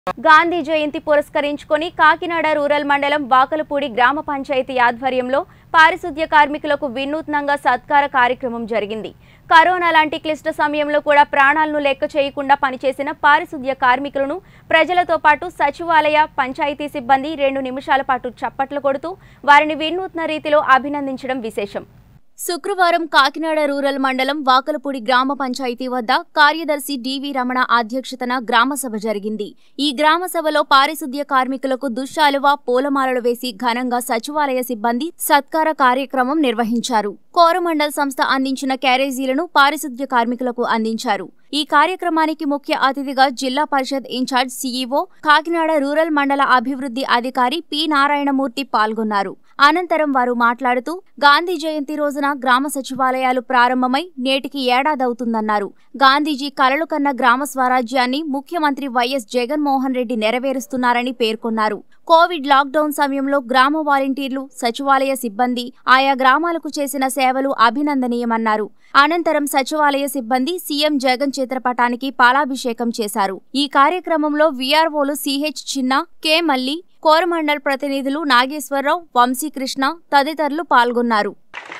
గాంధీ జయంతి పురస్కరించుకొని కాకినాడ రూరల్ మండలం వాకలపూడి గ్రామ పంచాయతీ ఆధ్వర్యంలో పారిశుద్ధ్య కార్మికులకు వినూత్నంగా సత్కార కార్యక్రమం జరిగింది కరోనా లాంటి క్లిష్ట సమయంలో కూడా ప్రాణాలను లెక్క చేయకుండా పనిచేసిన పారిశుద్ధ్య కార్మికులను ప్రజలతో పాటు సచివాలయ పంచాయతీ సిబ్బంది రెండు నిమిషాల పాటు చప్పట్లు కొడుతూ వారిని వినూత్న రీతిలో అభినందించడం విశేషం శుక్రవారం కాకినాడ రూరల్ మండలం వాకలపూడి గ్రామ పంచాయతీ వద్ద కార్యదర్శి డివి రమణ అధ్యక్షతన గ్రామ సభ జరిగింది ఈ గ్రామ సభలో పారిశుద్ధ్య కార్మికులకు దుశ్శాలువ పూలమాలలు వేసి ఘనంగా సచివాలయ సిబ్బంది సత్కార కార్యక్రమం నిర్వహించారు కోరమండల్ సంస్థ అందించిన క్యారేజీలను పారిశుద్ధ్య కార్మికులకు అందించారు ఈ కార్యక్రమానికి ముఖ్య అతిథిగా Zilla Parishad in charge CEO Kakinada rural మండల అభివృద్ధి అధికారి పి నారాయణమూర్తి పాల్గొన్నారు అనంతరం వారు మాట్లాడుతూ గాంధీ జయంతి రోజున గ్రామ సచివాలయాలు ప్రారంభమై నేటికి ఏడాదవుతుందన్నారు గాంధీజీ కలలు కన్న గ్రామ స్వరాజ్యాన్ని ముఖ్యమంత్రి వైఎస్ జగన్మోహన్ రెడ్డి నెరవేరుస్తున్నారని పేర్కొన్నారు కోవిడ్ లాక్డౌన్ సమయంలో గ్రామ వాలంటీర్లు సచివాలయ సిబ్బంది ఆయా గ్రామాలకు చేసిన సేవలు అభినందనీయమన్నారు అనంతరం సచివాలయ సిబ్బంది సీఎం జగన్ చిత్రపటానికి పాలాభిషేకం చేశారు ఈ కార్యక్రమంలో వీఆర్ఓలు సిహెచ్ చిన్న కె మల్లి కోరమండల్ ప్రతినిధులు నాగేశ్వరరావు వంశీకృష్ణ తదితరులు పాల్గొన్నారు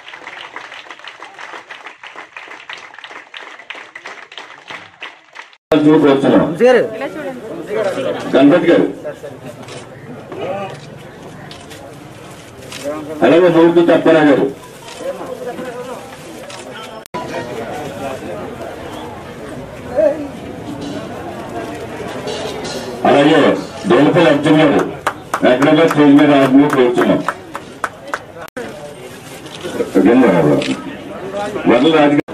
చూపు వస్తున్నాం గారు గణపతి గారు అలాగే మూర్తి తప్పరా గారు అలాగే దేవపల్లి అర్జున్ గారు ఎక్కడ స్టేజ్ మీద ఆత్మీయ కూర్చున్నాం వరల రాజు గారు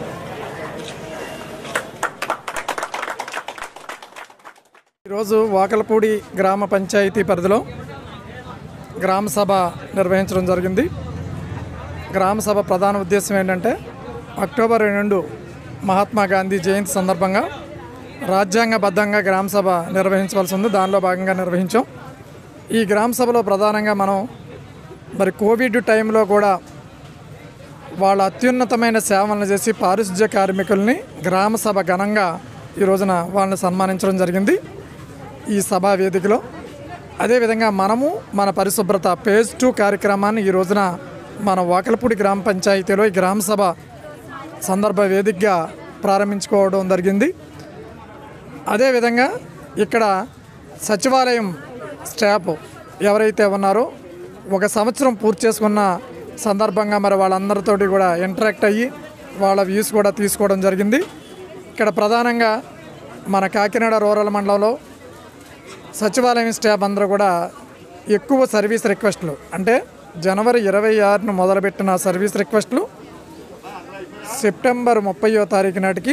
ఈరోజు వాకలపూడి గ్రామ పంచాయతీ పరిధిలో గ్రామ సభ నిర్వహించడం జరిగింది గ్రామ సభ ప్రధాన ఉద్దేశం ఏంటంటే అక్టోబర్ రెండు మహాత్మా గాంధీ జయంతి సందర్భంగా రాజ్యాంగబద్ధంగా గ్రామ సభ నిర్వహించవలసి ఉంది దానిలో భాగంగా నిర్వహించాం ఈ గ్రామ సభలో ప్రధానంగా మనం మరి కోవిడ్ టైంలో కూడా వాళ్ళ అత్యున్నతమైన సేవలను చేసి పారిశుధ్య కార్మికుల్ని గ్రామ సభ ఘనంగా ఈ రోజున వాళ్ళని సన్మానించడం జరిగింది ఈ సభా వేదికలో అదేవిధంగా మనము మన పరిశుభ్రత పేజ్ టూ కార్యక్రమాన్ని ఈ రోజున మన వాకలపూడి గ్రామ పంచాయతీలో ఈ గ్రామ సభ సందర్భ వేదికగా ప్రారంభించుకోవడం జరిగింది అదేవిధంగా ఇక్కడ సచివాలయం స్టాఫ్ ఎవరైతే ఉన్నారో ఒక సంవత్సరం పూర్తి చేసుకున్న సందర్భంగా మరి వాళ్ళందరితోటి కూడా ఇంటరాక్ట్ అయ్యి వాళ్ళ వ్యూస్ కూడా తీసుకోవడం జరిగింది ఇక్కడ ప్రధానంగా మన కాకినాడ రూరల్ మండలంలో సచివాలయం స్టాఫ్ అందరూ కూడా ఎక్కువ సర్వీస్ రిక్వెస్ట్లు అంటే జనవరి ఇరవై ఆరును మొదలుపెట్టిన సర్వీస్ రిక్వెస్ట్లు సెప్టెంబర్ ముప్పయో తారీఖు నాటికి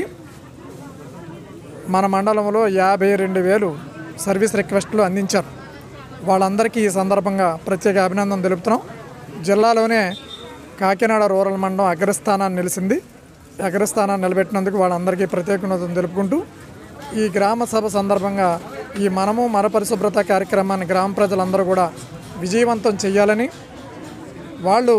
మన మండలంలో యాభై రెండు వేలు సర్వీస్ రిక్వెస్ట్లు అందించారు వాళ్ళందరికీ ఈ సందర్భంగా ప్రత్యేక అభినందన తెలుపుతున్నాం జిల్లాలోనే కాకినాడ రూరల్ మండలం అగ్రస్థానాన్ని నిలిచింది అగ్రస్థానాన్ని నిలబెట్టినందుకు వాళ్ళందరికీ ప్రత్యేకత తెలుపుకుంటూ ఈ గ్రామ సభ సందర్భంగా ఈ మనము మన పరిశుభ్రత కార్యక్రమాన్ని గ్రామ ప్రజలందరూ కూడా విజయవంతం చేయాలని వాళ్ళు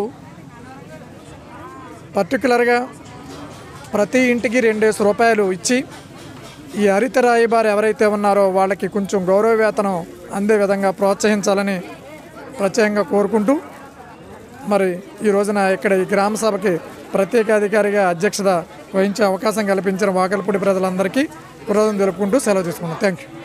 పర్టికులర్గా ప్రతి ఇంటికి రెండేసి రూపాయలు ఇచ్చి ఈ హరిత రాయబారి ఎవరైతే ఉన్నారో వాళ్ళకి కొంచెం గౌరవ వేతనం అందే విధంగా ప్రోత్సహించాలని ప్రత్యేకంగా కోరుకుంటూ మరి ఈ రోజున ఇక్కడ ఈ గ్రామ సభకి ప్రత్యేక అధికారిగా అధ్యక్షత వహించే అవకాశం కల్పించిన వాకలపూడి ప్రజలందరికీ కృతజ్ఞతలు తెలుపుకుంటూ సెలవు తీసుకున్నాం థ్యాంక్ యూ